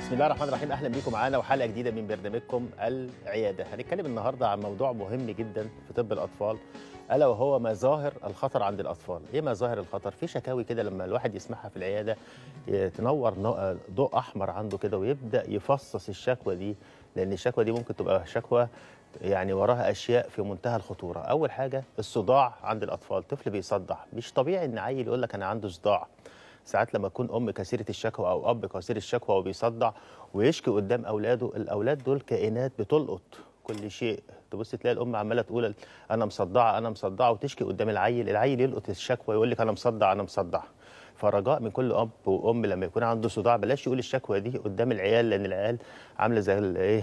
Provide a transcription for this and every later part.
بسم الله الرحمن الرحيم اهلا بيكم معانا وحلقه جديده من برنامجكم العياده هنتكلم النهارده عن موضوع مهم جدا في طب الاطفال الا وهو مظاهر الخطر عند الاطفال ايه مظاهر الخطر في شكاوي كده لما الواحد يسمعها في العياده تنور ضوء احمر عنده كده ويبدا يفصص الشكوى دي لان الشكوى دي ممكن تبقى شكوى يعني وراها اشياء في منتهى الخطوره اول حاجه الصداع عند الاطفال طفل بيصدع مش طبيعي ان عيل يقول لك انا عنده صداع ساعات لما تكون ام كثيره الشكوى او اب كثير الشكوى وبيصدع ويشكي قدام اولاده الاولاد دول كائنات بتلقط كل شيء تبص تلاقي الام عماله تقول انا مصدعه انا مصدعه وتشكي قدام العيل العيل يلقط الشكوى يقول لك انا مصدع انا مصدع فرجاء من كل اب وام لما يكون عنده صداع بلاش يقول الشكوى دي قدام العيال لان العيال عامله زي الايه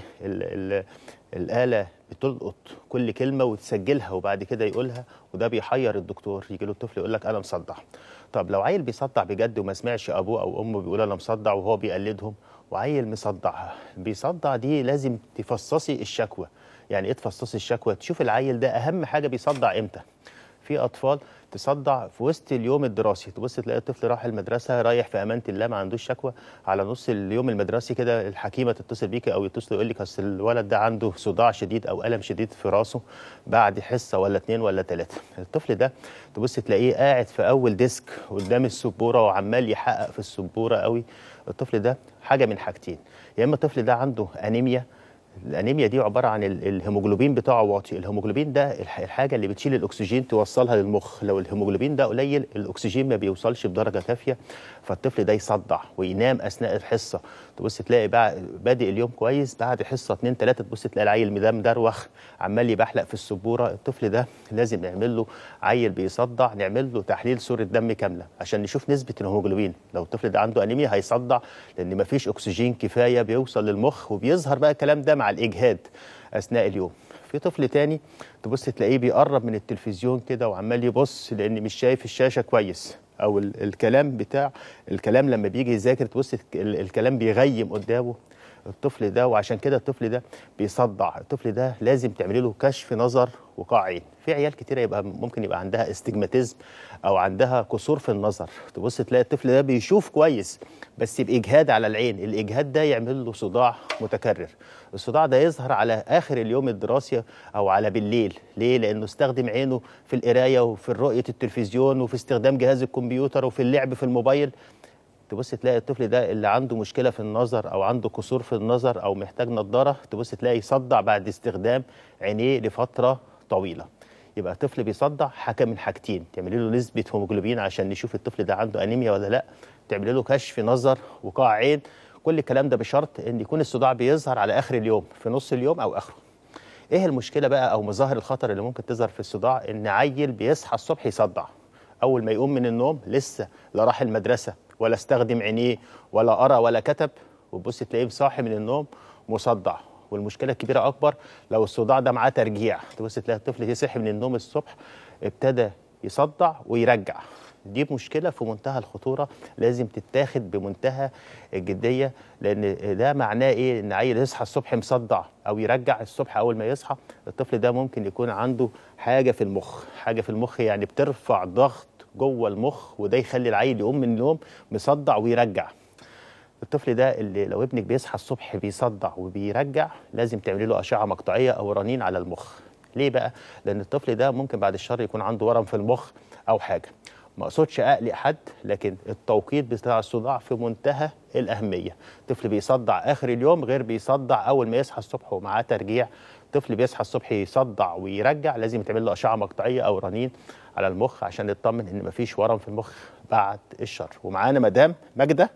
الاله بتلقط كل كلمه وتسجلها وبعد كده يقولها وده بيحير الدكتور يجي له الطفل يقول لك انا مصدع طب لو عيل بيصدع بجد وما سمعش ابوه او امه بيقول انا مصدع وهو بيقلدهم وعيل مصدع بيصدع دي لازم تفصصي الشكوى يعني ايه تفصصي الشكوى تشوف العيل ده اهم حاجه بيصدع امتى في اطفال تصدع في وسط اليوم الدراسي تبص تلاقي الطفل راح المدرسه رايح في امانه الله ما عندوش شكوى على نص اليوم المدرسي كده الحكيمه تتصل بيك او يتصل يقول لك اصل الولد ده عنده صداع شديد او الم شديد في راسه بعد حصه ولا اثنين ولا ثلاثه الطفل ده تبص تلاقيه قاعد في اول ديسك قدام السبوره وعمال يحقق في السبوره قوي الطفل ده حاجه من حاجتين يا اما الطفل ده عنده انيميا الانيميا دي عباره عن الهيموجلوبين بتاعه واطي الهيموجلوبين ده الحاجه اللي بتشيل الاكسجين توصلها للمخ لو الهيموجلوبين ده قليل الاكسجين ما بيوصلش بدرجه كافيه فالطفل ده يصدع وينام اثناء الحصه تبص تلاقي بادئ اليوم كويس بعد حصه اثنين ثلاثه تبص تلاقي العيل مدام دروخ عمال يبحلق في السبوره الطفل ده لازم نعمل له عيل بيصدع نعمل له تحليل صوره دم كامله عشان نشوف نسبه الهيموجلوبين لو الطفل ده عنده انيميا هيصدع لان ما فيش اكسجين كفايه بيوصل للمخ وبيظهر بقى الكلام ده مع الاجهاد اثناء اليوم في طفل تاني تبص تلاقيه بيقرب من التلفزيون كده وعمال يبص لان مش شايف الشاشه كويس او الكلام بتاع الكلام لما بيجي يذاكر تبص الكلام بيغيم قدامه الطفل ده وعشان كده الطفل ده بيصدع الطفل ده لازم تعملي له كشف نظر وقاع عين في عيال كتيره يبقى ممكن يبقى عندها استجماتيزم او عندها قصور في النظر تبص تلاقي الطفل ده بيشوف كويس بس باجهاد على العين الاجهاد ده يعمل له صداع متكرر الصداع ده يظهر على اخر اليوم الدراسي او على بالليل ليه لانه استخدم عينه في القرايه وفي رؤيه التلفزيون وفي استخدام جهاز الكمبيوتر وفي اللعب في الموبايل تبص تلاقي الطفل ده اللي عنده مشكله في النظر او عنده قصور في النظر او محتاج نظاره تبص تلاقي يصدع بعد استخدام عينيه لفتره طويله يبقى طفل بيصدع حاجه من حاجتين تعملي له نسبه هيموجلوبين عشان نشوف الطفل ده عنده انيميا ولا لا تعملي له كشف نظر وقاع عين كل الكلام ده بشرط ان يكون الصداع بيظهر على اخر اليوم في نص اليوم او اخره ايه المشكله بقى او مظاهر الخطر اللي ممكن تظهر في الصداع ان عيل بيصحى الصبح يصدع اول ما يقوم من النوم لسه لا راح المدرسه ولا استخدم عينيه ولا قرا ولا كتب وتبص تلاقيه صاحي من النوم مصدع والمشكله الكبيره اكبر لو الصداع ده معاه ترجيع تبص تلاقي الطفل يصحي من النوم الصبح ابتدى يصدع ويرجع دي مشكله في منتهى الخطوره لازم تتاخد بمنتهى الجديه لان ده معناه ايه ان عيل يصحى الصبح مصدع او يرجع الصبح اول ما يصحى الطفل ده ممكن يكون عنده حاجه في المخ حاجه في المخ يعني بترفع ضغط جوه المخ وده يخلي العيل يقوم من النوم مصدع ويرجع الطفل ده اللي لو ابنك بيصحى الصبح بيصدع وبيرجع لازم تعملي له اشعه مقطعيه او رنين على المخ ليه بقى لان الطفل ده ممكن بعد الشر يكون عنده ورم في المخ او حاجه ما اقصدش اقلق حد لكن التوقيت بتاع الصداع في منتهى الاهميه طفل بيصدع اخر اليوم غير بيصدع اول ما يصحى الصبح ومعاه ترجيع طفل بيصحى الصبح يصدع ويرجع لازم يتعمل له اشعه مقطعيه او رنين على المخ عشان نطمن ان مفيش ورم في المخ بعد الشر ومعانا مدام ماجده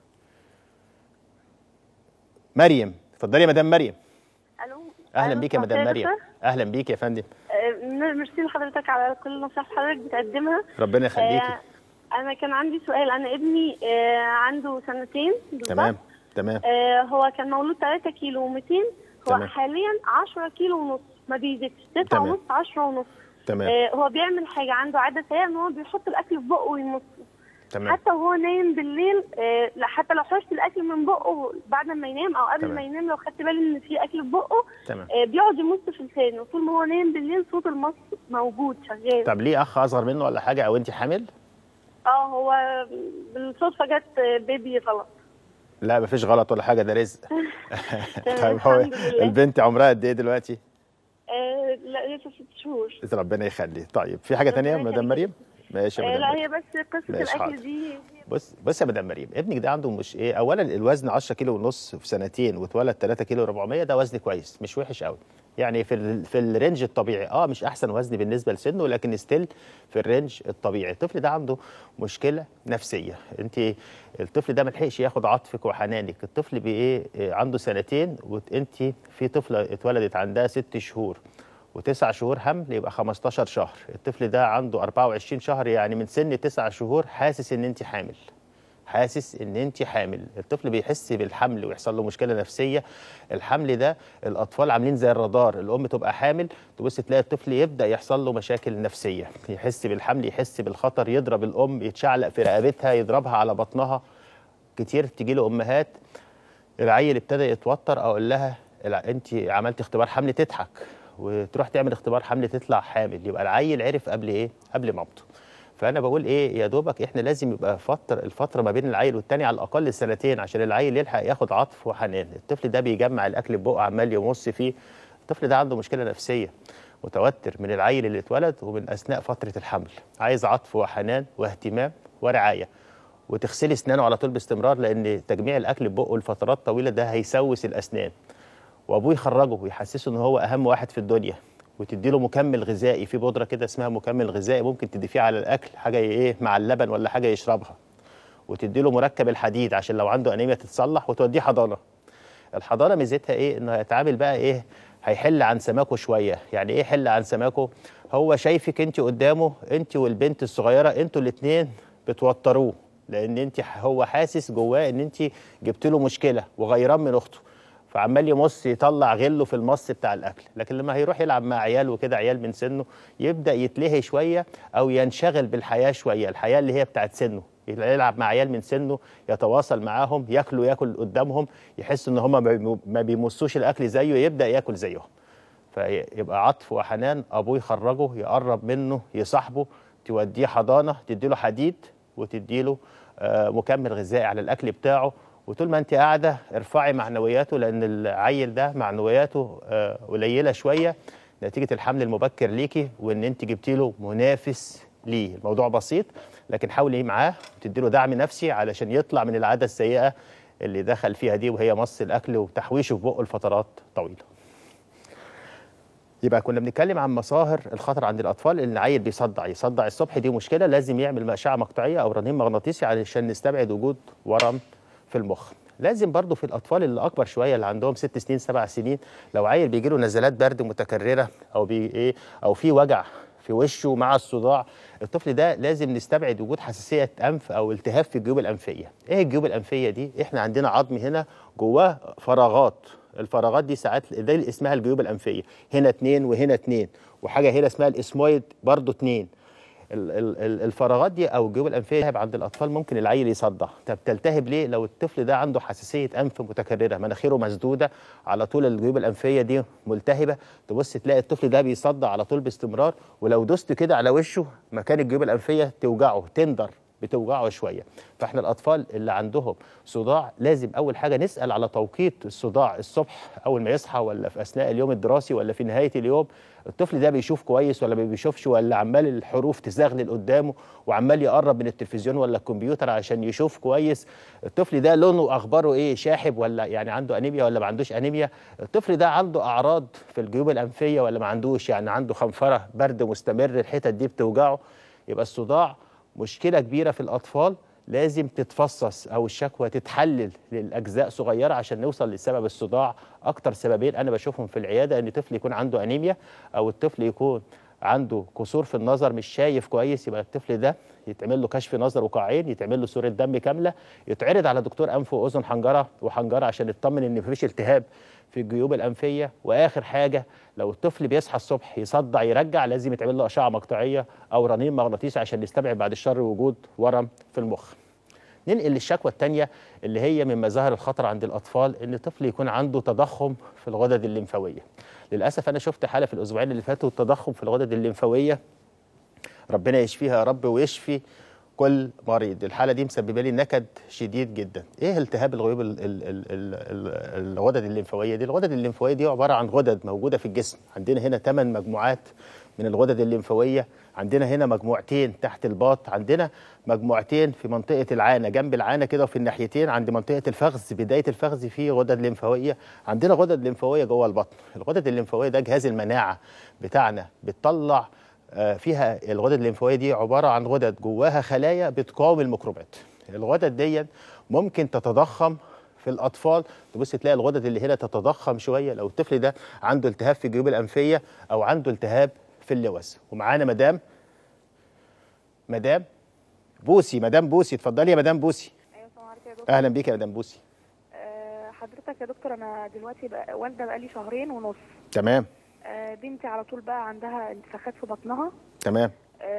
مريم اتفضلي يا مدام مريم الو اهلا بيك يا مدام مريم اهلا بيك يا فندم ميرسي لحضرتك على كل النصائح حضرتك بتقدمها ربنا يخليكي آه انا كان عندي سؤال انا ابني آه عنده سنتين بالظبط تمام تمام آه هو كان مولود 3 كيلو و200 هو تمام. حاليا 10 كيلو ونص ما بيزيدش 9 تمام. ونص 10 ونص تمام آه هو بيعمل حاجه عنده عاده سيئه ان هو بيحط الاكل في بقه ويمصه تمام حتى وهو نايم بالليل آه لا حتى لو حرشت الاكل من بقه بعد ما ينام او قبل تمام. ما ينام لو خدت بالي ان في اكل في بقه تمام آه بيقعد يمص في لسانه طول ما هو نايم بالليل صوت المص موجود شغال طب ليه اخ اصغر منه ولا حاجه او انت حامل اه هو بالصدفه جت بيبي غلط لا مفيش غلط ولا حاجه ده رزق تمام، طيب هو الحمد لله. البنت عمرها قد ايه دلوقتي؟ آه لا لسه ست شهور ربنا يخليه طيب في حاجه تانية يا ربنا مدام يخليك. مريم؟ ماشي يا آه مدام لا مريم هي بس قصه ماشي، حاضر. الاكل دي بص بص يا مدام مريم ابنك ده عنده مش ايه اولا الوزن 10 كيلو ونص في سنتين واتولد 3 كيلو 400 ده وزن كويس مش وحش قوي يعني في ال في الرينج الطبيعي اه مش احسن وزن بالنسبه لسنه لكن ستيل في الرينج الطبيعي الطفل ده عنده مشكله نفسيه انت الطفل ده ما لحقش ياخد عطفك وحنانك الطفل بايه إيه، عنده سنتين وانت في طفله اتولدت عندها ست شهور وتسع شهور حمل يبقى 15 شهر الطفل ده عنده 24 شهر يعني من سن تسع شهور حاسس ان انت حامل حاسس ان انت حامل الطفل بيحس بالحمل ويحصل له مشكله نفسيه الحمل ده الاطفال عاملين زي الرادار الام تبقى حامل تبص تلاقي الطفل يبدا يحصل له مشاكل نفسيه يحس بالحمل يحس بالخطر يضرب الام يتشعلق في رقبتها يضربها على بطنها كتير تجي له امهات العيل ابتدى يتوتر اقول لها الع- انت عملت اختبار حمل تضحك وتروح تعمل اختبار حمل تطلع حامل يبقى العيل عرف قبل ايه قبل مامته فانا بقول ايه يا دوبك احنا لازم يبقى فتره الفتره ما بين العيل والتاني على الاقل سنتين عشان العيل يلحق ياخد عطف وحنان الطفل ده بيجمع الاكل ببقه عمال يمص فيه الطفل ده عنده مشكله نفسيه متوتر من العيل اللي اتولد ومن اثناء فتره الحمل عايز عطف وحنان واهتمام ورعايه وتغسلي اسنانه على طول باستمرار لان تجميع الاكل ببقه لفترات طويله ده هيسوس الاسنان وابوه يخرجه ويحسسه ان هو اهم واحد في الدنيا وتدي له مكمل غذائي في بودره كده اسمها مكمل غذائي ممكن تضيفيه على الاكل حاجه ايه مع اللبن ولا حاجه يشربها وتدي له مركب الحديد عشان لو عنده انيميا تتصلح وتوديه حضانه الحضانه ميزتها ايه انه هيتعامل بقى ايه هيحل عن سماكه شويه يعني ايه حل عن سماكه هو شايفك انت قدامه انت والبنت الصغيره انتوا الاثنين بتوتروه لان انت هو حاسس جواه ان انت جبت له مشكله وغيران من اخته فعمال يمص يطلع غله في المص بتاع الاكل لكن لما هيروح يلعب مع عيال وكده عيال من سنه يبدا يتلهي شويه او ينشغل بالحياه شويه الحياه اللي هي بتاعت سنه يلعب مع عيال من سنه يتواصل معاهم ياكلوا ياكل قدامهم يحس ان هم ما بيمو- ما بيمصوش الاكل زيه يبدا ياكل زيهم فيبقى عطف وحنان ابوه يخرجه يقرب منه يصاحبه توديه حضانه تديله حديد وتديله آه، مكمل غذائي على الاكل بتاعه وطول ما انت قاعده ارفعي معنوياته لان العيل ده معنوياته آه، قليله شويه نتيجه الحمل المبكر ليكي وان انت جبتي له منافس ليه الموضوع بسيط لكن حاولي معاه وتدي له دعم نفسي علشان يطلع من العاده السيئه اللي دخل فيها دي وهي مص الاكل وتحويشه في بقه لفترات طويله يبقى كنا بنتكلم عن مظاهر الخطر عند الاطفال ان العيل بيصدع يصدع الصبح دي مشكله لازم يعمل اشعه مقطعيه او رنين مغناطيسي علشان نستبعد وجود ورم في المخ لازم برضو في الاطفال اللي اكبر شويه اللي عندهم ست سنين سبع سنين لو عيل بيجي له نزلات برد متكرره او بي ايه او في وجع في وشه مع الصداع الطفل ده لازم نستبعد وجود حساسيه انف او التهاب في الجيوب الانفيه ايه الجيوب الانفيه دي احنا عندنا عظم هنا جواه فراغات الفراغات دي ساعات ده اللي اسمها الجيوب الانفيه هنا اتنين وهنا اتنين وحاجه هنا اسمها الاسمويد برضو اتنين ال- ال- ال- الفراغات دي او الجيوب الانفيه تلتهب عند الاطفال ممكن العيل يصدع طب تلتهب ليه لو الطفل ده عنده حساسيه انف متكرره مناخيره مسدوده على طول الجيوب الانفيه دي ملتهبه تبص تلاقي الطفل ده بيصدع على طول باستمرار ولو دوست كده على وشه مكان الجيوب الانفيه توجعه تندر بتوجعه شويه فاحنا الاطفال اللي عندهم صداع لازم اول حاجه نسال على توقيت الصداع الصبح اول ما يصحى ولا في اثناء اليوم الدراسي ولا في نهايه اليوم الطفل ده بيشوف كويس ولا ما بيشوفش ولا عمال الحروف تزغلل قدامه وعمال يقرب من التلفزيون ولا الكمبيوتر عشان يشوف كويس الطفل ده لونه اخباره ايه شاحب ولا يعني عنده انيميا ولا ما عندوش انيميا الطفل ده عنده اعراض في الجيوب الانفيه ولا ما عندوش يعني عنده خنفره برد مستمر الحتت دي بتوجعه يبقى الصداع مشكله كبيره في الاطفال لازم تتفصص او الشكوى تتحلل للاجزاء صغيره عشان نوصل لسبب الصداع اكتر سببين انا بشوفهم في العياده ان طفل يكون عنده انيميا او الطفل يكون عنده قصور في النظر مش شايف كويس يبقى الطفل ده يتعمل له كشف نظر وقاعين يتعمل له صوره دم كامله يتعرض على دكتور انف واذن حنجره وحنجره عشان يطمن ان مفيش التهاب في الجيوب الانفيه واخر حاجه لو الطفل بيصحى الصبح يصدع يرجع لازم يتعمل له اشعه مقطعيه او رنين مغناطيسي عشان نستبعد بعد الشر وجود ورم في المخ ننقل للشكوى الثانيه اللي هي من مظاهر الخطر عند الاطفال ان الطفل يكون عنده تضخم في الغدد الليمفاويه للاسف انا شفت حاله في الاسبوعين اللي فاتوا تضخم في الغدد الليمفاويه ربنا يشفيها يا رب ويشفي كل مريض الحاله دي مسببه لي نكد شديد جدا ايه التهاب الغيوب ال- ال- ال- ال- ال- الغدد الليمفاويه دي الغدد الليمفاويه دي عباره عن غدد موجوده في الجسم عندنا هنا 8 مجموعات من الغدد الليمفاويه عندنا هنا مجموعتين تحت الباط عندنا مجموعتين في منطقه العانه جنب العانه كده وفي الناحيتين عند منطقه الفخذ بدايه الفخذ في غدد ليمفاويه عندنا غدد ليمفاويه جوه البطن الغدد الليمفاويه ده جهاز المناعه بتاعنا بتطلع آه، فيها الغدد الليمفاويه دي عباره عن غدد جواها خلايا بتقاوم الميكروبات الغدد دي ممكن تتضخم في الاطفال تبص تلاقي الغدد اللي هنا تتضخم شويه لو الطفل ده عنده التهاب في الجيوب الانفيه او عنده التهاب في اللوز ومعانا مدام مدام بوسي مدام بوسي اتفضلي يا مدام بوسي ايوه السلام عليكم يا دكتور اهلا بيك يا مدام بوسي آه، حضرتك يا دكتور انا دلوقتي بقى والده بقالي شهرين ونص تمام آه، بنتي على طول بقى عندها انتفاخات في بطنها تمام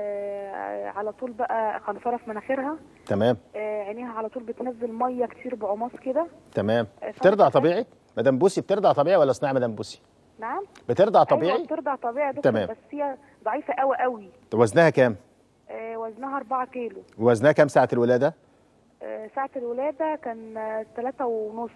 آه، على طول بقى قنفره في مناخيرها تمام آه، عينيها على طول بتنزل ميه كتير بعماص كده تمام آه، بترضع فأنا- طبيعي مدام بوسي بترضع طبيعي ولا صناعي مدام بوسي نعم بترضع ايوه طبيعي بترضع طبيعي يا دكتور تمام. بس هي ضعيفه قوي قوي وزنها كام آه، وزنها 4 كيلو وزنها كام ساعه الولاده آه، ساعه الولاده كان آه، تلاتة ونص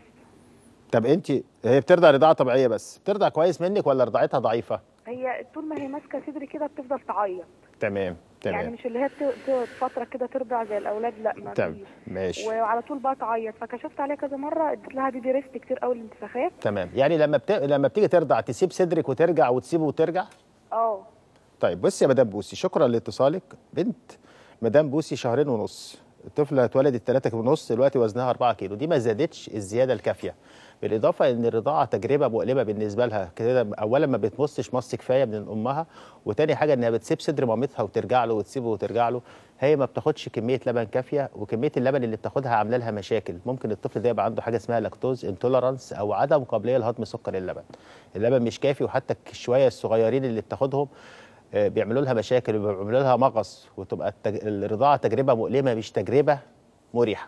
طب انت هي بترضع رضاعه طبيعيه بس بترضع كويس منك ولا رضاعتها ضعيفه هي طول ما هي ماسكه صدري كده بتفضل تعيط تمام تمام يعني مش اللي هي ت- ت- فتره كده ترضع زي الاولاد لا ما تمام فيش ماشي وعلى طول بقى تعيط فكشفت عليها كذا مره اديت لها بيبي ريست كتير قوي الانتفاخات تمام يعني لما بت... لما بتيجي ترضع تسيب صدرك وترجع وتسيبه وترجع اه طيب بصي يا مدام بوسي شكرا لاتصالك بنت مدام بوسي شهرين ونص الطفله اتولدت 3 ونص دلوقتي وزنها 4 كيلو دي ما زادتش الزياده الكافيه بالاضافه ان الرضاعه تجربه مؤلمه بالنسبه لها كده اولا ما بتمصش مص كفايه من امها وتاني حاجه انها بتسيب صدر مامتها وترجع له وتسيبه وترجع له هي ما بتاخدش كميه لبن كافيه وكميه اللبن اللي بتاخدها عامله لها مشاكل ممكن الطفل ده يبقى عنده حاجه اسمها لاكتوز انتولرانس او عدم قابليه لهضم سكر اللبن اللبن مش كافي وحتى الشويه الصغيرين اللي بتاخدهم آه، بيعملوا لها مشاكل وبيعملوا لها مغص وتبقى التج... الرضاعه تجربه مؤلمه مش تجربه مريحه.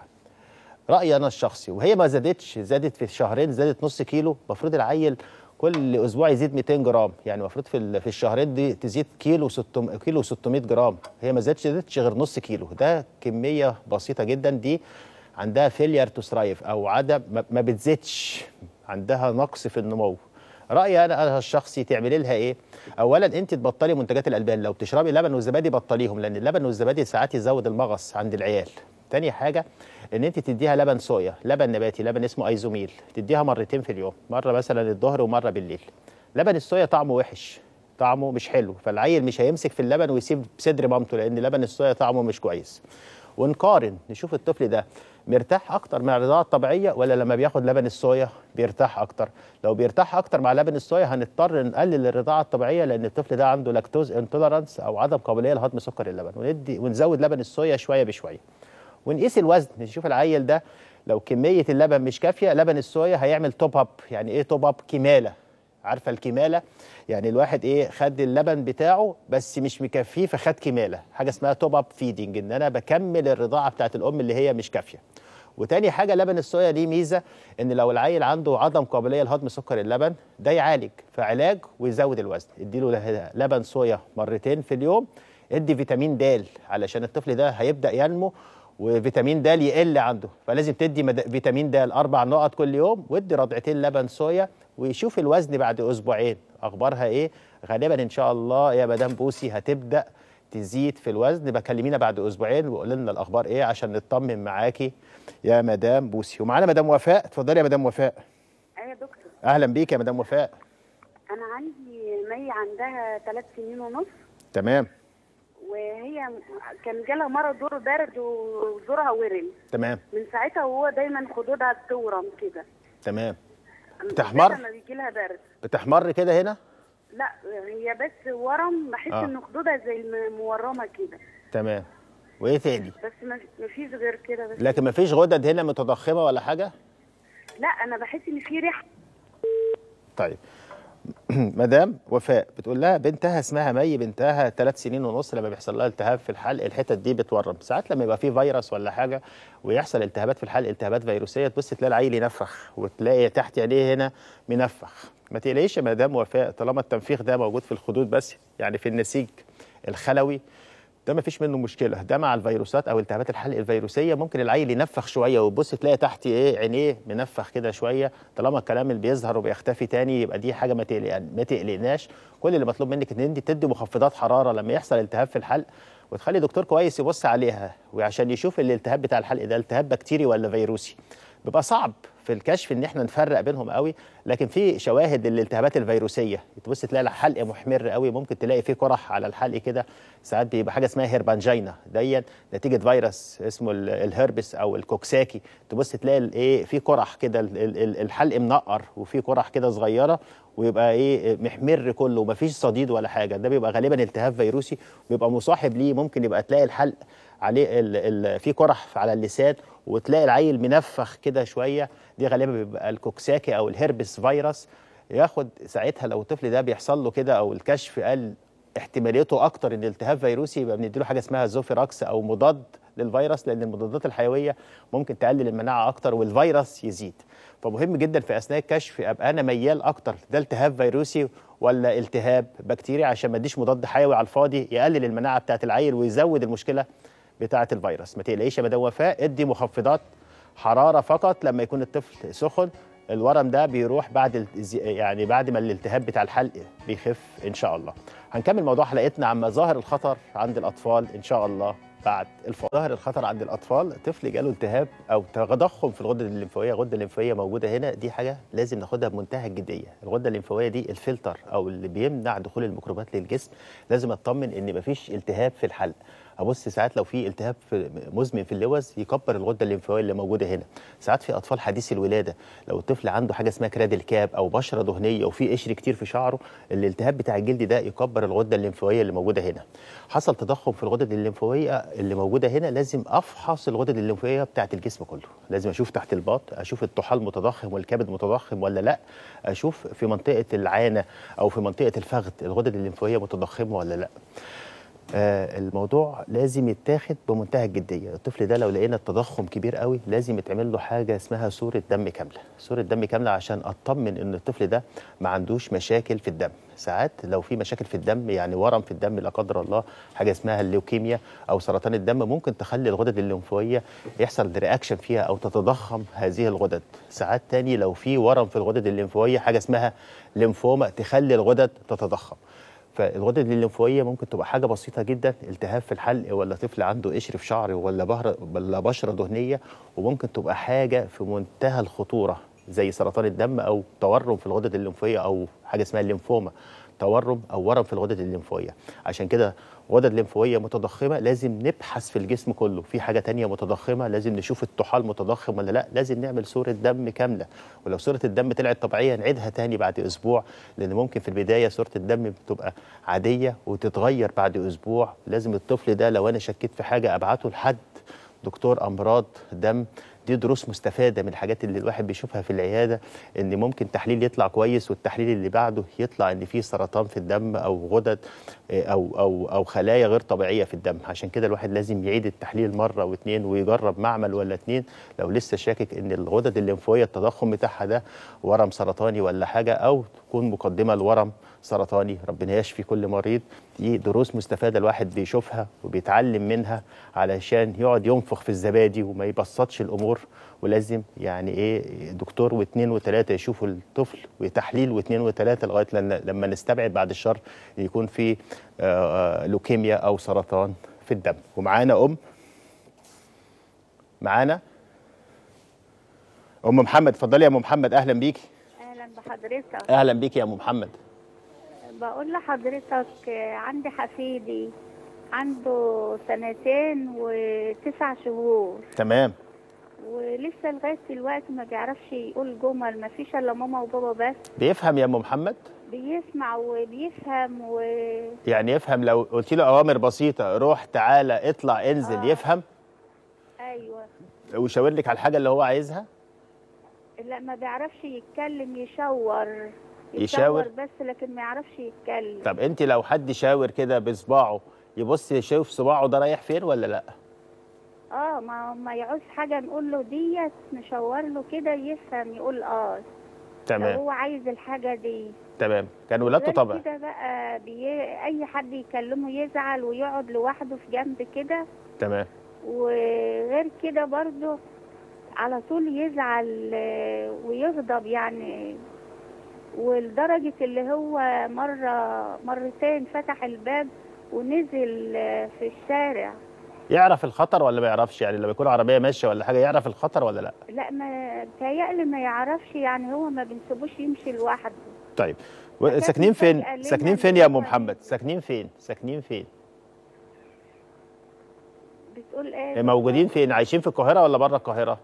رايي انا الشخصي وهي ما زادتش زادت في شهرين زادت نص كيلو المفروض العيل كل اسبوع يزيد 200 جرام يعني المفروض في ال- في الشهرين دي تزيد كيلو 600 كيلو 600 جرام هي ما زادتش زادتش غير نص كيلو ده كميه بسيطه جدا دي عندها فيلير تو سترايف او عدم ما- ما بتزيدش عندها نقص في النمو رايي انا انا الشخصي تعملي لها ايه اولا انت تبطلي منتجات الالبان لو بتشربي لبن والزبادي بطليهم لان اللبن والزبادي ساعات يزود المغص عند العيال تاني حاجه ان انت تديها لبن صويا لبن نباتي لبن اسمه ايزوميل تديها مرتين في اليوم مره مثلا الظهر ومره بالليل لبن الصويا طعمه وحش طعمه مش حلو فالعيل مش هيمسك في اللبن ويسيب صدر مامته لان لبن الصويا طعمه مش كويس ونقارن نشوف الطفل ده مرتاح اكتر مع الرضاعه الطبيعيه ولا لما بياخد لبن الصويا بيرتاح اكتر لو بيرتاح اكتر مع لبن الصويا هنضطر نقلل الرضاعه الطبيعيه لان الطفل ده عنده لاكتوز انتولرانس او عدم قابليه لهضم سكر اللبن وندي ونزود لبن الصويا شويه بشويه ونقيس الوزن نشوف العيل ده لو كميه اللبن مش كافيه لبن الصويا هيعمل توب اب يعني ايه توب اب كماله عارفه الكماله يعني الواحد ايه خد اللبن بتاعه بس مش مكفيه فخد كماله حاجه اسمها توب اب فيدنج ان انا بكمل الرضاعه بتاعت الام اللي هي مش كافيه وتاني حاجه لبن الصويا ليه ميزه ان لو العيل عنده عدم قابليه لهضم سكر اللبن ده يعالج فعلاج ويزود الوزن اديله له- لبن صويا مرتين في اليوم ادي فيتامين د علشان الطفل ده هيبدا ينمو وفيتامين د يقل عنده فلازم تدي مد... فيتامين د اربع نقط كل يوم وادي رضعتين لبن صويا ويشوف الوزن بعد اسبوعين اخبارها ايه غالبا ان شاء الله يا مدام بوسي هتبدا تزيد في الوزن بكلمينا بعد اسبوعين وقول لنا الاخبار ايه عشان نطمن معاكي يا مدام بوسي ومعانا مدام وفاء اتفضلي يا مدام وفاء ايوه يا دكتور اهلا بيك يا مدام وفاء انا عندي مي عندها ثلاث سنين ونص تمام وهي كان جالها مرض دور برد وزورها ورم تمام من ساعتها وهو دايما خدودها بتورم كده تمام بتحمر؟ لما بيجي لها برد بتحمر كده هنا لا هي بس ورم بحس آه. ان خدودها زي المورمه كده تمام وايه تاني بس ما ما فيش غير كده بس لكن مفيش غدد هنا متضخمه ولا حاجه لا انا بحس ان في ريحه طيب مدام وفاء بتقول لها بنتها اسمها مي بنتها ثلاث سنين ونص لما بيحصل لها التهاب في الحلق الحتت دي بتورم ساعات لما يبقى فيه فيروس ولا حاجه ويحصل التهابات في الحلق التهابات فيروسيه تبص تلاقي العيل ينفخ وتلاقي تحت عينيه هنا منفخ ما تقلقيش يا مدام وفاء طالما التنفيخ ده موجود في الخدود بس يعني في النسيج الخلوي ده ما فيش منه مشكله ده مع الفيروسات او التهابات الحلق الفيروسيه ممكن العيل ينفخ شويه وتبص تلاقي تحت ايه عينيه منفخ كده شويه طالما الكلام اللي بيظهر وبيختفي تاني يبقى دي حاجه ما تقلق ما تقلقناش كل اللي مطلوب منك ان انت تدي مخفضات حراره لما يحصل التهاب في الحلق وتخلي دكتور كويس يبص عليها وعشان يشوف الالتهاب بتاع الحلق ده التهاب بكتيري ولا فيروسي بيبقى صعب في الكشف ان احنا نفرق بينهم قوي لكن في شواهد للالتهابات الفيروسيه تبص تلاقي الحلق محمر قوي ممكن تلاقي فيه قرح على الحلق كده ساعات بيبقى حاجه اسمها هيربانجينا دي نتيجه فيروس اسمه ال- الهربس او الكوكساكي تبص تلاقي الايه في قرح كده ال- ال- الحلق منقر وفي قرح كده صغيره ويبقى ايه محمر كله ومفيش صديد ولا حاجه ده بيبقى غالبا التهاب فيروسي ويبقى مصاحب ليه ممكن يبقى تلاقي الحلق عليه ال ال في قرح على اللسان وتلاقي العيل منفخ كده شويه دي غالبا بيبقى الكوكساكي او الهربس فيروس ياخد ساعتها لو الطفل ده بيحصل له كده او الكشف قال احتماليته اكتر ان التهاب فيروسي يبقى بنديله حاجه اسمها زوفيراكس او مضاد للفيروس لان المضادات الحيويه ممكن تقلل المناعه اكتر والفيروس يزيد فمهم جدا في اثناء الكشف ابقى انا ميال اكتر ده التهاب فيروسي ولا التهاب بكتيري عشان ما اديش مضاد حيوي على الفاضي يقلل المناعه بتاعه العيل ويزود المشكله بتاعه الفيروس ما تقلقيش يا مدام وفاء ادي مخفضات حراره فقط لما يكون الطفل سخن الورم ده بيروح بعد الز- يعني بعد ما الالتهاب بتاع الحلق بيخف ان شاء الله هنكمل موضوع حلقتنا عن مظاهر الخطر عند الاطفال ان شاء الله بعد الفاصل ظاهر الخطر عند الاطفال طفل جاله التهاب او تضخم في الغده الليمفاويه الغده الليمفاويه موجوده هنا دي حاجه لازم ناخدها بمنتهى الجديه الغده الليمفاويه دي الفلتر او اللي بيمنع دخول الميكروبات للجسم لازم اطمن ان مفيش التهاب في الحلق ابص ساعات لو في التهاب في مزمن في اللوز يكبر الغده الليمفاويه اللي موجوده هنا ساعات في اطفال حديثي الولاده لو الطفل عنده حاجه اسمها كرادل كاب او بشره دهنيه وفي قشر كتير في شعره الالتهاب بتاع الجلد ده يكبر الغده الليمفاويه اللي موجوده هنا حصل تضخم في الغدد الليمفاويه اللي موجوده هنا لازم افحص الغدد الليمفاويه بتاعه الجسم كله لازم اشوف تحت الباط اشوف الطحال متضخم والكبد متضخم ولا لا اشوف في منطقه العانه او في منطقه الفخذ الغدد الليمفاويه متضخمه ولا لا آه، الموضوع لازم يتاخد بمنتهى الجديه الطفل ده لو لقينا التضخم كبير قوي لازم يتعمل له حاجه اسمها صوره دم كامله صوره دم كامله عشان اطمن ان الطفل ده ما عندوش مشاكل في الدم ساعات لو في مشاكل في الدم يعني ورم في الدم لا قدر الله حاجه اسمها الليوكيميا او سرطان الدم ممكن تخلي الغدد الليمفاويه يحصل رياكشن فيها او تتضخم هذه الغدد ساعات تاني لو في ورم في الغدد الليمفاويه حاجه اسمها ليمفوما تخلي الغدد تتضخم فالغدد الليمفاويه ممكن تبقى حاجه بسيطه جدا التهاب في الحلق ولا طفل عنده قشر في شعره ولا بهر ولا بشره دهنيه وممكن تبقى حاجه في منتهى الخطوره زي سرطان الدم او تورم في الغدد الليمفاويه او حاجه اسمها الليمفوما تورم او ورم في الغدد الليمفاويه عشان كده غدد ليمفاويه متضخمه لازم نبحث في الجسم كله في حاجه تانية متضخمه لازم نشوف الطحال متضخم ولا لا لازم نعمل صوره دم كامله ولو صوره الدم طلعت طبيعيه نعيدها تاني بعد اسبوع لان ممكن في البدايه صوره الدم بتبقى عاديه وتتغير بعد اسبوع لازم الطفل ده لو انا شكيت في حاجه ابعته لحد دكتور امراض دم دي دروس مستفاده من الحاجات اللي الواحد بيشوفها في العياده ان ممكن تحليل يطلع كويس والتحليل اللي بعده يطلع ان في سرطان في الدم او غدد آه، او او او خلايا غير طبيعيه في الدم عشان كده الواحد لازم يعيد التحليل مره واثنين ويجرب معمل ولا اتنين لو لسه شاكك ان الغدد الليمفاويه التضخم بتاعها ده ورم سرطاني ولا حاجه او تكون مقدمه لورم سرطاني ربنا يشفي كل مريض دي دروس مستفاده الواحد بيشوفها وبيتعلم منها علشان يقعد ينفخ في الزبادي وما يبسطش الامور ولازم يعني ايه دكتور واثنين وثلاثه يشوفوا الطفل وتحليل واثنين وثلاثه لغايه لما- لما نستبعد بعد الشر يكون في آه، آه، لوكيميا او سرطان في الدم ومعانا ام معانا ام محمد اتفضلي يا ام محمد اهلا بيكي اهلا بحضرتك اهلا بيكي يا ام محمد بقول لحضرتك آه، عندي حفيدي عنده سنتين وتسع شهور تمام ولسه لغايه دلوقتي ما بيعرفش يقول جمل ما فيش الا ماما وبابا بس بيفهم يا ام محمد بيسمع وبيفهم و يعني يفهم لو قلت له اوامر بسيطه روح تعالى اطلع انزل آه. يفهم ايوه ويشاور لك على الحاجه اللي هو عايزها لا ما بيعرفش يتكلم يشاور يشاور؟ بس لكن ما يعرفش يتكلم طب انت لو حد شاور كده بصباعه يبص يشوف صباعه ده رايح فين ولا لا اه ما ما يعوز حاجه نقول له ديت نشاور له كده يفهم يقول اه لو تمام هو عايز الحاجه دي تمام كان ولادته غير طبعا كده بقى بي... اي حد يكلمه يزعل ويقعد لوحده في جنب كده تمام وغير كده برضه على طول يزعل آه، ويغضب يعني ولدرجة اللي هو مرة مرتين فتح الباب ونزل آه، في الشارع يعرف الخطر ولا ما يعرفش يعني لما يكون عربيه ماشيه ولا حاجه يعرف الخطر ولا لا لا ما بتهيألي ما يعرفش يعني هو ما بنسيبوش يمشي لوحده طيب و- أساساً ساكنين فين فجأة لنا ساكنين إن فين يا ام هو محمد ساكنين فين ساكنين فين بتقول ايه موجودين فين عايشين في القاهره ولا بره القاهره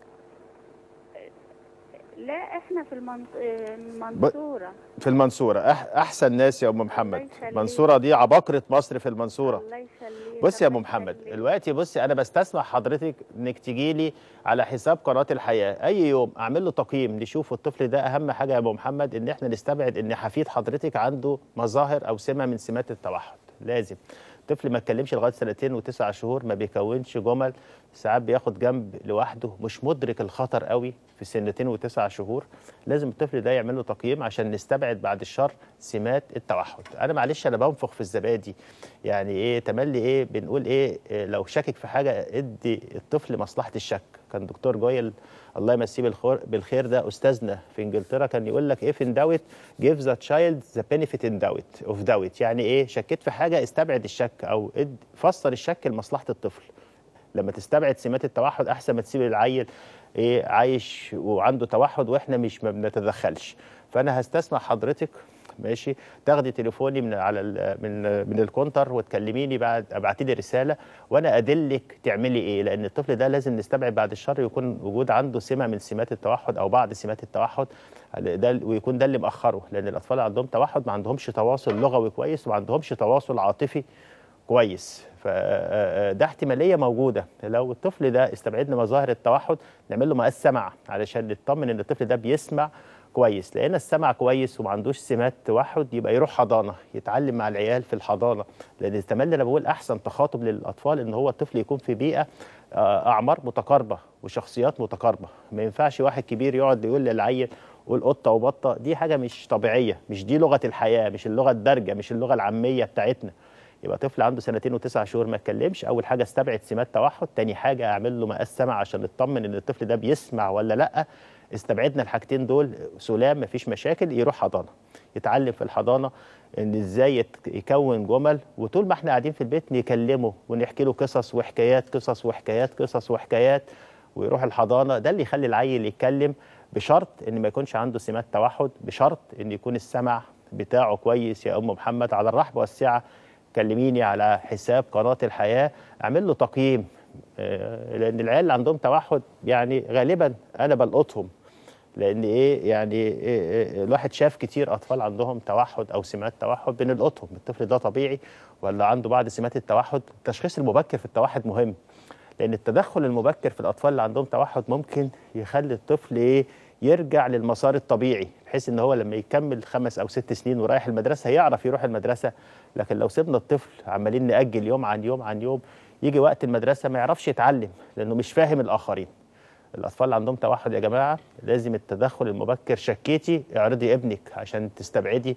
لا احنا في المنص- آه، المنصورة في المنصوره أح احسن ناس يا ام محمد يخليك. المنصوره دي عباقره مصر في المنصوره الله يخليك بصي يا ام الله محمد يخليك. دلوقتي بصي انا بستسمح حضرتك انك تجي لي على حساب قناه الحياه اي يوم اعمل له تقييم نشوف الطفل ده اهم حاجه يا ابو محمد ان احنا نستبعد ان حفيد حضرتك عنده مظاهر او سمه من سمات التوحد لازم طفل ما اتكلمش لغايه سنتين وتسع شهور ما بيكونش جمل ساعات بياخد جنب لوحده مش مدرك الخطر قوي في سنتين وتسع شهور لازم الطفل ده يعمل له تقييم عشان نستبعد بعد الشر سمات التوحد انا معلش انا بنفخ في الزبادي يعني ايه تملي ايه بنقول ايه, إيه لو شاكك في حاجه ادي الطفل مصلحه الشك كان دكتور جويل الله يمسيه بالخير بالخير ده استاذنا في انجلترا كان يقول لك ايه in doubt give the child the benefit in doubt of doubt يعني ايه شكيت في حاجه استبعد الشك او اد فسر الشك لمصلحه الطفل لما تستبعد سمات التوحد احسن ما تسيب العيل ايه عايش وعنده توحد واحنا مش ما بنتدخلش فانا هستسمح حضرتك ماشي تاخدي تليفوني من على ال من من الكونتر وتكلميني بعد ابعتي لي رساله وانا ادلك تعملي ايه لان الطفل ده لازم نستبعد بعد الشر يكون وجود عنده سمه من سمات التوحد او بعض سمات التوحد ده ويكون ده اللي مأخره لان الاطفال اللي عندهم توحد ما عندهمش تواصل لغوي كويس وما عندهمش تواصل عاطفي كويس فده احتماليه موجوده لو الطفل ده استبعدنا مظاهر التوحد نعمل له مقاس سمع علشان نطمن ان الطفل ده بيسمع كويس لقينا السمع كويس وما عندوش سمات توحد يبقى يروح حضانه يتعلم مع العيال في الحضانه لان تملي انا بقول احسن تخاطب للاطفال ان هو الطفل يكون في بيئه آه، اعمار متقاربه وشخصيات متقاربه ما ينفعش واحد كبير يقعد يقول للعيل قول قطه وبطه دي حاجه مش طبيعيه مش دي لغه الحياه مش اللغه الدارجه مش اللغه العاميه بتاعتنا يبقى طفل عنده سنتين وتسع شهور ما اتكلمش اول حاجه استبعد سمات توحد تاني حاجه اعمل له مقاس سمع عشان نطمن ان الطفل ده بيسمع ولا لا استبعدنا الحاجتين دول سلام مفيش مشاكل يروح حضانه يتعلم في الحضانه ان ازاي يت- يكون جمل وطول ما احنا قاعدين في البيت نكلمه ونحكي له قصص وحكايات قصص وحكايات قصص وحكايات ويروح الحضانه ده اللي يخلي العيل يتكلم بشرط ان ما يكونش عنده سمات توحد بشرط ان يكون السمع بتاعه كويس يا ام محمد على الرحب والسعه كلميني على حساب قناه الحياه اعمل له تقييم آه، لان العيال اللي عندهم توحد يعني غالبا انا بلقطهم لان ايه يعني إيه إيه الواحد شاف كتير اطفال عندهم توحد او سمات توحد بنلقطهم الطفل ده طبيعي ولا عنده بعض سمات التوحد التشخيص المبكر في التوحد مهم لان التدخل المبكر في الاطفال اللي عندهم توحد ممكن يخلي الطفل ايه يرجع للمسار الطبيعي بحيث ان هو لما يكمل خمس او ست سنين ورايح المدرسه هيعرف يروح المدرسه لكن لو سيبنا الطفل عمالين ناجل يوم عن يوم عن يوم يجي وقت المدرسه ما يعرفش يتعلم لانه مش فاهم الاخرين الاطفال اللي عندهم توحد يا جماعه لازم التدخل المبكر شكيتي اعرضي ابنك عشان تستبعدي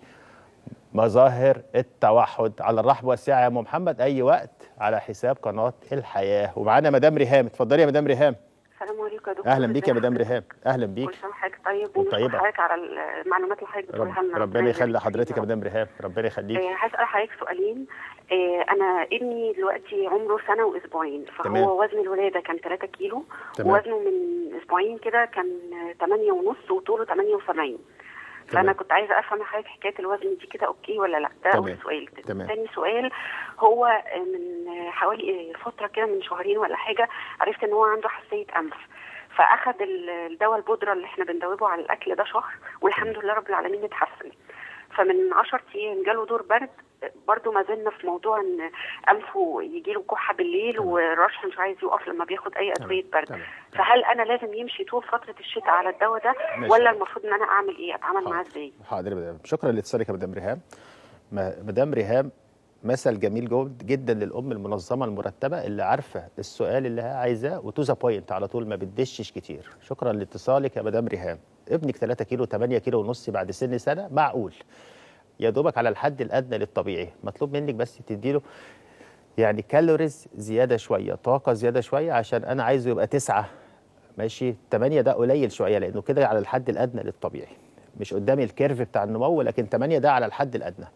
مظاهر التوحد على الرحب والسعه يا ام محمد اي وقت على حساب قناه الحياه ومعانا مدام ريهام اتفضلي يا مدام ريهام السلام عليكم يا دكتور اهلا بيك يا ازي مدام حضرتك؟ ريهام اهلا بيك كل سنه وحضرتك طيب وطيبة. وبشكر حضرتك على المعلومات اللي حضرتك رب بتقولها لنا ربنا يخلي يبارك حضرتك فيك يا رب. مدام ريهام ربنا يخليك آه، هسأل حضرتك سؤالين آه، أنا ابني دلوقتي عمره سنة وأسبوعين تمام. فهو وزن الولادة كان 3 كيلو تمام. ووزنه من أسبوعين كده كان 8 ونص وطوله 78 فأنا تمام. كنت عايزة أفهم من حضرتك حكاية الوزن دي كده أوكي ولا لأ ده أول تمام. سؤال تمام. تاني سؤال هو آه، من آه، حوالي آه، فترة كده من شهرين ولا حاجة عرفت إن هو عنده حساسية أنف فاخد ال- الدواء البودره اللي احنا بندوبه على الاكل ده شهر والحمد لله رب العالمين اتحسن فمن 10 ايام جاله دور برد برضه ما زلنا في موضوع ان انفه يجي له كحه بالليل تمام. والرشح مش عايز يقف لما بياخد اي ادويه برد تمام. فهل انا لازم يمشي طول فتره الشتاء على الدواء ده ماشي. ولا المفروض ان انا اعمل ايه اتعامل معاه ازاي حاضر يا مدام شكرا لاتصالك يا مدام ريهام ما- مدام ريهام مثل جميل جود جدا للام المنظمه المرتبه اللي عارفه السؤال اللي هي عايزاه وتو ذا بوينت على طول ما بتدشش كتير شكرا لاتصالك يا مدام ريهام ابنك 3 كيلو 8 كيلو ونص بعد سن سنه معقول يا دوبك على الحد الادنى للطبيعي مطلوب منك بس تديله يعني كالوريز زياده شويه طاقه زياده شويه عشان انا عايزه يبقى تسعة ماشي 8 ده قليل شويه لانه كده على الحد الادنى للطبيعي مش قدامي الكيرف بتاع النمو لكن 8 ده على الحد الادنى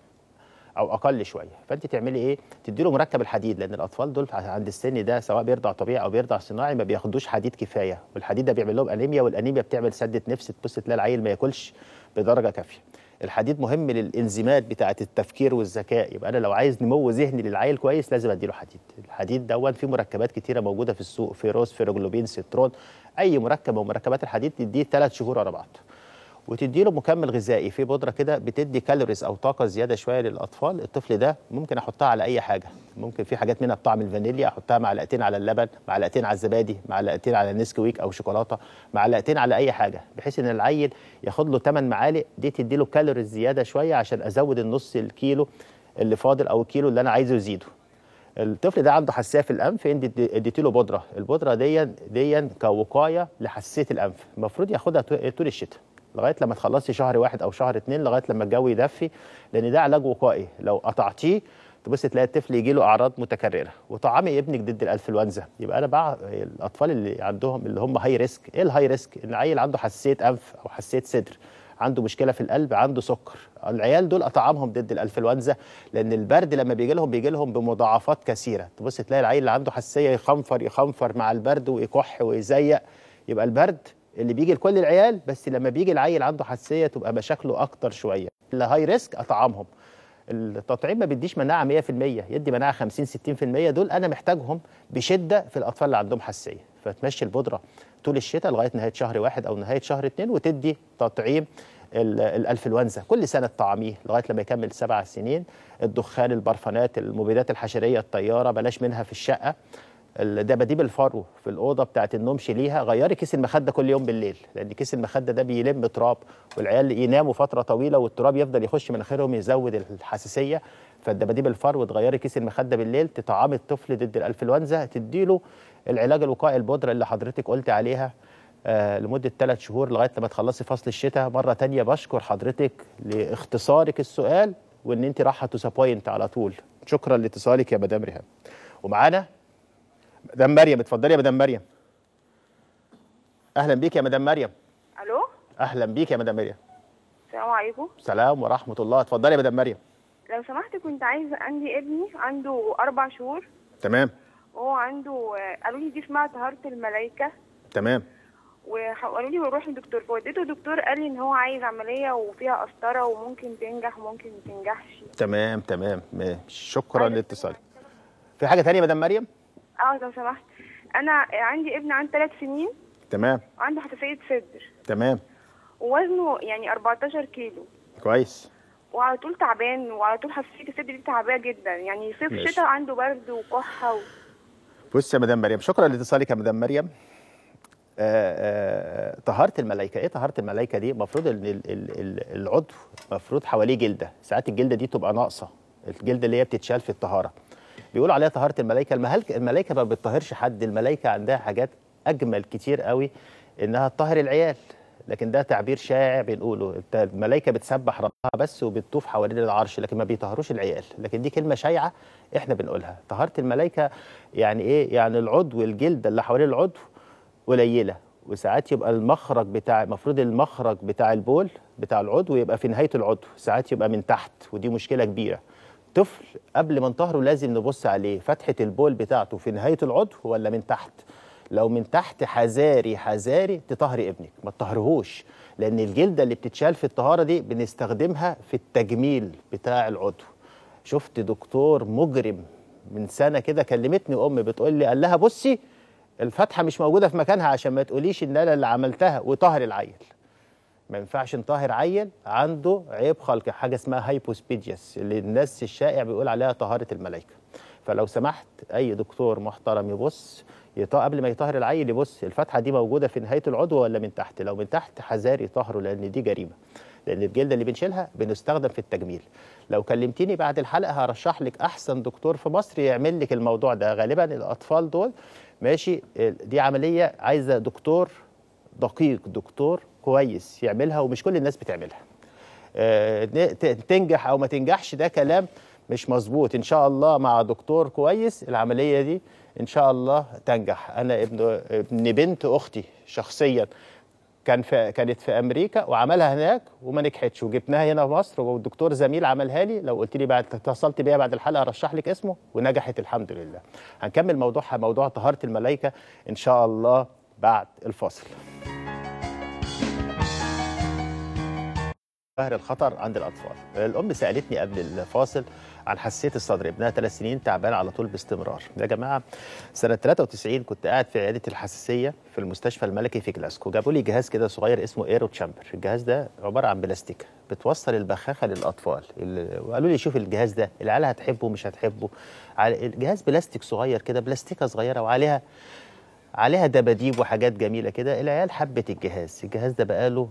او اقل شويه فانت تعملي ايه تديله مركب الحديد لان الاطفال دول عند السن ده سواء بيرضع طبيعي او بيرضع صناعي ما بياخدوش حديد كفايه والحديد ده بيعمل لهم انيميا والانيميا بتعمل سده نفس تبص تلاقي العيل ما ياكلش بدرجه كافيه الحديد مهم للانزيمات بتاعه التفكير والذكاء يبقى انا لو عايز نمو ذهني للعيل كويس لازم اديله حديد الحديد دون فيه مركبات كتيره موجوده في السوق فيروس فيروجلوبين سترون اي مركب من مركبات الحديد تديه ثلاث شهور ورا بعض وتدي له مكمل غذائي في بودره كده بتدي كالوريز او طاقه زياده شويه للاطفال الطفل ده ممكن احطها على اي حاجه ممكن في حاجات منها بطعم الفانيليا احطها معلقتين على اللبن معلقتين على الزبادي معلقتين على النسكويك او شوكولاته معلقتين على اي حاجه بحيث ان العيل ياخد له 8 معالق دي تدي له كالوريز زياده شويه عشان ازود النص الكيلو اللي فاضل او الكيلو اللي انا عايزه يزيده الطفل ده عنده حساسيه في الانف انت اديتي له بودره البودره دي دي كوقايه لحساسيه الانف المفروض ياخدها طول الشتاء لغايه لما تخلصي شهر واحد او شهر اتنين لغايه لما الجو يدفي لان ده علاج وقائي لو قطعتيه تبص تلاقي الطفل يجي له اعراض متكرره وطعامي ابنك ضد الانفلونزا يبقى انا بقى الاطفال اللي عندهم اللي هم هاي ريسك ايه الهاي ريسك ان عيل عنده حساسيه انف او حساسيه صدر عنده مشكله في القلب عنده سكر العيال دول اطعامهم ضد الانفلونزا لان البرد لما بيجي لهم بيجي لهم بمضاعفات كثيره تبص تلاقي العيل اللي عنده حساسيه يخنفر يخنفر مع البرد ويكح ويزيق يبقى البرد اللي بيجي لكل العيال بس لما بيجي العيل عنده حساسيه تبقى مشاكله اكتر شويه اللي هاي ريسك اطعامهم التطعيم ما بيديش مناعه 100% يدي مناعه 50 60% دول انا محتاجهم بشده في الاطفال اللي عندهم حساسيه فتمشي البودره طول الشتاء لغايه نهايه شهر واحد او نهايه شهر اثنين وتدي تطعيم الانفلونزا كل سنه طعميه لغايه لما يكمل سبع سنين الدخان البرفانات المبيدات الحشريه الطياره بلاش منها في الشقه دباديب الفرو في الاوضه بتاعه النوم شيليها غيري كيس المخده كل يوم بالليل لان كيس المخده ده بيلم تراب والعيال يناموا فتره طويله والتراب يفضل يخش مناخيرهم يزود الحساسيه فالدباديب الفرو تغيري كيس المخده بالليل تطعمي الطفل ضد الانفلونزا تديله العلاج الوقائي البودره اللي حضرتك قلت عليها آه لمده ثلاث شهور لغايه لما تخلصي فصل الشتاء مره تانية بشكر حضرتك لاختصارك السؤال وان انت رايحه تسابوينت على طول شكرا لاتصالك يا مدام ريهام ومعانا مدام مريم اتفضلي يا مدام مريم اهلا بيك يا مدام مريم الو اهلا بيك يا مدام مريم السلام عليكم سلام ورحمه الله اتفضلي يا مدام مريم لو سمحت كنت عايزه عندي ابني عنده اربع شهور تمام وهو عنده قالوا لي دي اسمها طهاره الملائكه تمام وقالوا لي بروح للدكتور فوديته دكتور قال لي ان هو عايز عمليه وفيها قسطره وممكن تنجح وممكن ما تنجحش تمام تمام ماشي شكرا لاتصالك في حاجه ثانيه يا مدام مريم اه لو سمحت انا عندي ابن عنده ثلاث سنين تمام وعنده حساسيه صدر تمام ووزنه يعني 14 كيلو كويس وعلى طول تعبان وعلى طول حساسيه الصدر دي تعباه جدا يعني صيف ماشي. شتاء عنده برد وكحه و... بص يا مدام مريم شكرا لاتصالك يا مدام مريم آه، آه، طهاره الملائكه ايه طهاره الملائكه دي المفروض ان ال- ال- ال- العضو مفروض حواليه جلده ساعات الجلده دي تبقى ناقصه الجلده اللي هي بتتشال في الطهاره بيقولوا عليها طهاره الملائكه المهل- الملائكه ما بتطهرش حد الملائكه عندها حاجات اجمل كتير قوي انها تطهر العيال لكن ده تعبير شائع بنقوله انت الملائكه بتسبح ربها بس وبتطوف حوالين العرش لكن ما بيطهروش العيال لكن دي كلمه شائعه احنا بنقولها طهاره الملائكه يعني ايه يعني العضو الجلده اللي حوالين العضو قليله وساعات يبقى المخرج بتاع المفروض المخرج بتاع البول بتاع العضو يبقى في نهايه العضو ساعات يبقى من تحت ودي مشكله كبيره طفل قبل ما نطهره لازم نبص عليه فتحه البول بتاعته في نهايه العضو ولا من تحت لو من تحت حذاري حذاري تطهري ابنك ما تطهرهوش لان الجلده اللي بتتشال في الطهاره دي بنستخدمها في التجميل بتاع العضو شفت دكتور مجرم من سنه كده كلمتني ام بتقول لي قال لها بصي الفتحه مش موجوده في مكانها عشان ما تقوليش ان انا اللي عملتها وطهر العيل ما ينفعش نطهر عيل عنده عيب خلق حاجه اسمها هايبوسبيدياس اللي الناس الشائع بيقول عليها طهاره الملائكه فلو سمحت اي دكتور محترم يبص يط- قبل ما يطهر العيل يبص الفتحه دي موجوده في نهايه العضو ولا من تحت لو من تحت حذاري يطهره لان دي جريمه لان الجلده اللي بنشيلها بنستخدم في التجميل لو كلمتيني بعد الحلقه هرشح لك احسن دكتور في مصر يعمل لك الموضوع ده غالبا الاطفال دول ماشي دي عمليه عايزه دكتور دقيق دكتور كويس يعملها ومش كل الناس بتعملها آه، ت- تنجح او ما تنجحش ده كلام مش مظبوط ان شاء الله مع دكتور كويس العمليه دي ان شاء الله تنجح انا ابن ابن بنت اختي شخصيا كان في كانت في امريكا وعملها هناك وما نجحتش وجبناها هنا في مصر والدكتور زميل عملها لي لو قلت لي بعد اتصلت بيها بعد الحلقه ارشح لك اسمه ونجحت الحمد لله هنكمل موضوعها موضوع طهاره الملائكه ان شاء الله بعد الفاصل ظاهر الخطر عند الاطفال الام سالتني قبل الفاصل عن حساسيه الصدر ابنها ثلاث سنين تعبان على طول باستمرار يا جماعه سنه 93 كنت قاعد في عياده الحساسيه في المستشفى الملكي في جلاسكو جابوا لي جهاز كده صغير اسمه ايرو تشامبر الجهاز ده عباره عن بلاستيك بتوصل البخاخه للاطفال ال- وقالوا لي شوف الجهاز ده العيال هتحبه مش هتحبه على- الجهاز بلاستيك صغير كده بلاستيكه صغيره وعليها عليها دباديب وحاجات جميله كده العيال حبت الجهاز الجهاز ده بقاله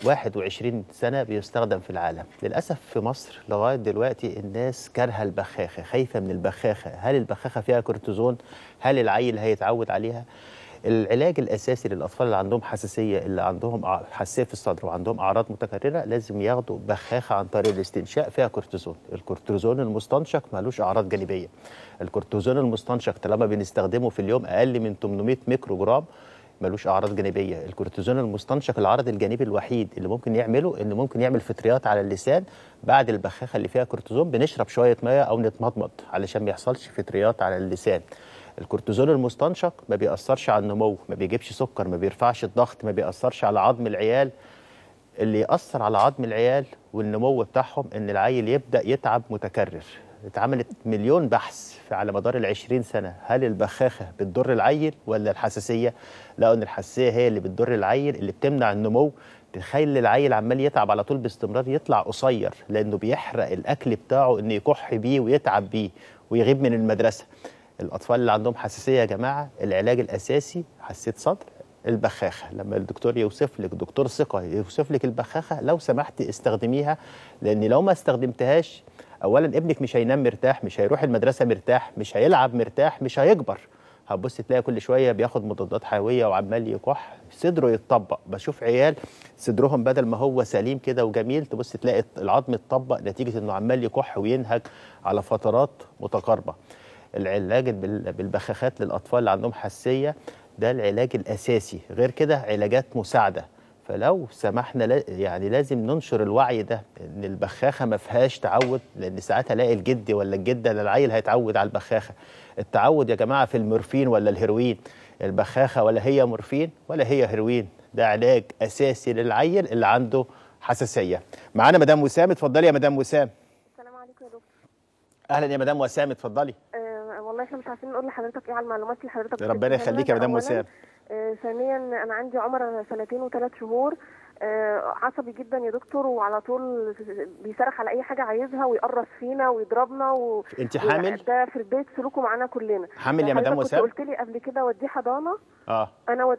21 سنه بيستخدم في العالم للاسف في مصر لغايه دلوقتي الناس كارهه البخاخه خايفه من البخاخه هل البخاخه فيها كورتيزون هل العيل هيتعود عليها العلاج الاساسي للاطفال اللي عندهم حساسيه اللي عندهم أع- حساسيه في الصدر وعندهم اعراض متكرره لازم ياخدوا بخاخه عن طريق الاستنشاق فيها كورتيزون الكورتيزون المستنشق ملوش اعراض جانبيه الكورتيزون المستنشق طالما بنستخدمه في اليوم اقل من 800 ميكرو جرام ملوش اعراض جانبيه الكورتيزون المستنشق العرض الجانبي الوحيد اللي ممكن يعمله انه ممكن يعمل فطريات على اللسان بعد البخاخه اللي فيها كورتيزون بنشرب شويه ميه او نتمضمض علشان ما يحصلش فطريات على اللسان الكورتيزون المستنشق ما بيأثرش على النمو ما بيجيبش سكر ما بيرفعش الضغط ما بيأثرش على عظم العيال اللي يأثر على عظم العيال والنمو بتاعهم ان العيل يبدأ يتعب متكرر اتعملت مليون بحث في- على مدار العشرين سنة هل البخاخة بتضر العيل ولا الحساسية لقوا ان الحساسية هي اللي بتضر العيل اللي بتمنع النمو تخيل العيل عمال يتعب على طول باستمرار يطلع قصير لانه بيحرق الاكل بتاعه انه يكح بيه ويتعب بيه ويغيب من المدرسة الاطفال اللي عندهم حساسيه يا جماعه العلاج الاساسي حساسيه صدر البخاخه لما الدكتور يوصف لك دكتور ثقه يوصف لك البخاخه لو سمحت استخدميها لان لو ما استخدمتهاش اولا ابنك مش هينام مرتاح مش هيروح المدرسه مرتاح مش هيلعب مرتاح مش هيكبر هتبص تلاقي كل شويه بياخد مضادات حيويه وعمال يكح صدره يتطبق بشوف عيال صدرهم بدل ما هو سليم كده وجميل تبص تلاقي العظم اتطبق نتيجه انه عمال يكح وينهج على فترات متقاربه العلاج بال- بالبخاخات للاطفال اللي عندهم حساسيه ده العلاج الاساسي غير كده علاجات مساعده فلو سمحنا لا يعني لازم ننشر الوعي ده ان البخاخه ما فيهاش تعود لان ساعات الاقي الجد ولا الجده ده العيل هيتعود على البخاخه التعود يا جماعه في المورفين ولا الهيروين البخاخه ولا هي مورفين ولا هي هيروين ده علاج اساسي للعيل اللي عنده حساسيه معانا مدام وسام اتفضلي يا مدام وسام السلام عليكم يا دكتور اهلا يا مدام وسام اتفضلي آه والله احنا مش عارفين نقول لحضرتك ايه على المعلومات اللي حضرتك ربنا بتديها يخليك يا لنا. مدام أولاً، وسام آه ثانيا انا عندي عمر سنتين وثلاث شهور آه عصبي جدا يا دكتور وعلى طول بيصرخ على اي حاجه عايزها ويقرص فينا ويضربنا و... انت حامل ده في البيت سلوكه معانا كلنا حامل يا مدام حضرتك وسام كنت قلت لي قبل كده وديه حضانه اه انا ود...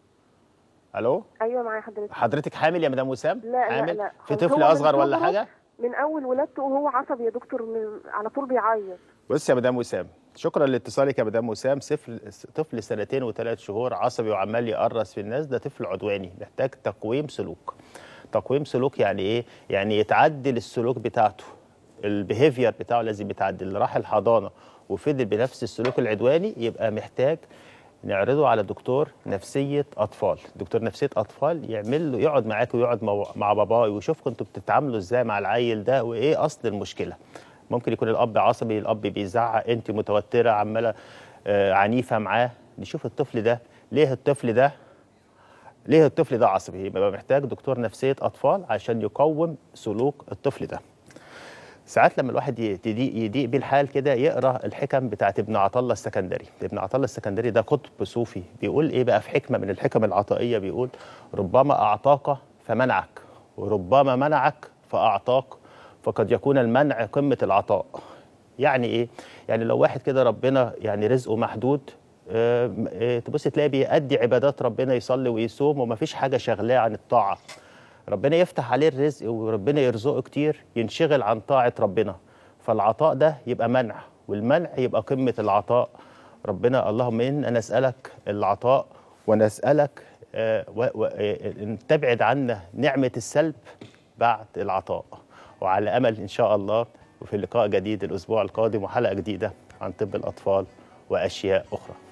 الو ايوه معايا حضرتك حضرتك حامل يا مدام وسام لا لا حامل لا في هو طفل من اصغر ولا صغره حاجه من اول ولادته وهو عصبي يا دكتور من... على طول بيعيط بص يا مدام وسام شكرا لاتصالك يا مدام وسام طفل طفل سنتين وثلاث شهور عصبي وعمال يقرص في الناس ده طفل عدواني محتاج تقويم سلوك تقويم سلوك يعني ايه يعني يتعدل السلوك بتاعته البيهيفير بتاعه لازم يتعدل راح الحضانه وفضل بنفس السلوك العدواني يبقى محتاج نعرضه على دكتور نفسيه اطفال دكتور نفسيه اطفال يعمل له يقعد معاك ويقعد مع- مع باباه ويشوفكم انتوا بتتعاملوا ازاي مع العيل ده وايه اصل المشكله ممكن يكون الاب عصبي الاب بيزعق انت متوتره عماله آه، عنيفه معاه نشوف الطفل ده ليه الطفل ده ليه الطفل ده عصبي يبقى محتاج دكتور نفسيه اطفال عشان يقوم سلوك الطفل ده ساعات لما الواحد يضيق يضيق بيه الحال كده يقرا الحكم بتاعت ابن عطله السكندري ابن عطله السكندري ده قطب صوفي بيقول ايه بقى في حكمه من الحكم العطائيه بيقول ربما اعطاك فمنعك وربما منعك فاعطاك فقد يكون المنع قمه العطاء يعني ايه يعني لو واحد كده ربنا يعني رزقه محدود آه، آه، تبص تلاقي بيأدي عبادات ربنا يصلي ويصوم ومفيش حاجه شغلاه عن الطاعه ربنا يفتح عليه الرزق وربنا يرزقه كتير ينشغل عن طاعة ربنا فالعطاء ده يبقى منع والمنع يبقى قمة العطاء ربنا اللهم إنا نسألك العطاء ونسألك آه، و- و- آه، تبعد عنا نعمة السلب بعد العطاء وعلى أمل إن شاء الله وفي لقاء جديد الأسبوع القادم وحلقة جديدة عن طب الأطفال وأشياء أخرى